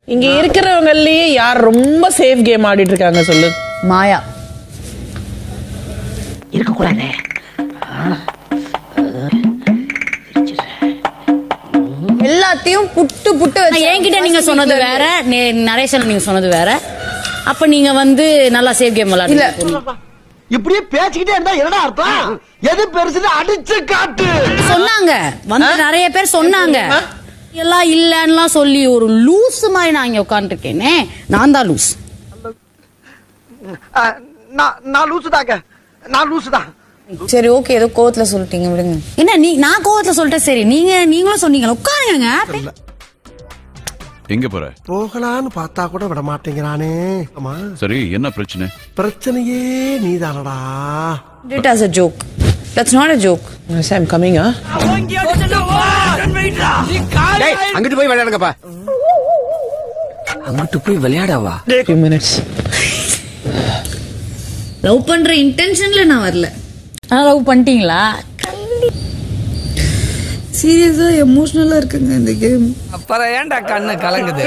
இங்க இருக்கிறவங்கலயே யார் ரொம்ப சேஃப் கேம் ஆடிட்டு இருக்காங்க சொல்லு மாயா இருக்கக்கூடாதே எல்லாத்தையும் புட்டு புட்டு வச்சு என்கிட்ட நீங்க சொன்னது வேற நே- நரேசன் நீங்க சொன்னது வேற அப்ப நீங்க வந்து நல்லா சேஃப் கேம் இல்ல விளையாடுங்க இப்படியே பேசிக்கிட்டே இருந்தா என்னடா அர்த்தம் எது பெருசுன்னு அடிச்சு காட்டு சொன்னாங்க வந்து நிறைய பேர் சொன்னாங்க எல்லாம் இல்லன்னுலாம் சொல்லி ஒரு லூஸ் மாதிரி நான் இங்க உட்காந்துருக்கேனே நான் தான் லூஸ் நான் நான் லூசு தாங்க நான் லூசு தான் சரி ஓகே ஏதோ கோவத்துல சொல்லிட்டீங்க விடுங்க என்ன நீ நான் கோவத்துல சொல்லிட்டேன் சரி நீங்க நீங்களும் சொன்னீங்க உட்காருங்க எங்க போற போகலான்னு பார்த்தா கூட விட மாட்டேங்கிறானே ஆமா சரி என்ன பிரச்சனை பிரச்சனையே நீதானடா it was a joke that's not a joke I'm coming அங்கிட்டு போய் விளையாடுங்கப்பா அங்கிட்டு போய் விளையாடவா ஃபியூ மினிட்ஸ் லவ் பண்ற இன்டென்ஷன்ல நான் வரல ஆனா லவ் பண்ணிட்டீங்களா சீரியஸா எமோஷனலா இருக்குங்க இந்த கேம் அப்புறம் ஏன்டா கண்ணு கலங்குது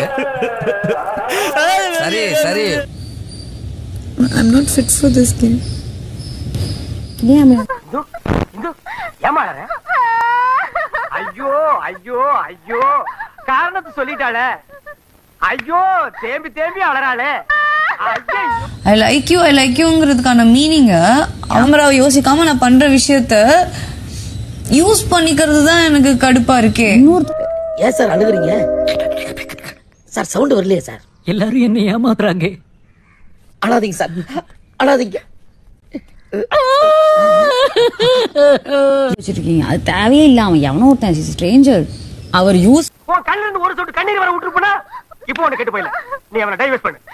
சரி சரி I'm not fit for this game ஏமாளற ஐயோ ஐயோ ஐயோ காரணத்தை சொல்லிட்டாளே ஐயோ தேம்பி தேம்பி அலறாளே ஐயோ I like you I like யூங்கிறதுக்கான மீனிங்க அவங்கள யோசிக்காம நான் பண்ற விஷயத்த யூஸ் பண்ணிக்கிறது தான் எனக்கு கடுப்பா இருக்கே ஏன் சார் அழுகுறீங்க சார் சவுண்ட் வரலையே சார் எல்லாரும் என்ன ஏமாத்துறாங்க அழாதீங்க சார் அழாதீங்க வச்சிருக்கீங்க அது தேவையே இல்ல அவன் எவனோ ஒருத்தன் ஸ்ட்ரேஞ்சர் அவர் யூஸ் உன் கண்ணுல இருந்து ஒரு சொட்டு கண்ணீர் வர விட்டுருப்பனா இப்போ உனக்கு கெட்டு போயில நீ அவனை டைவர்ஸ் பண்ணு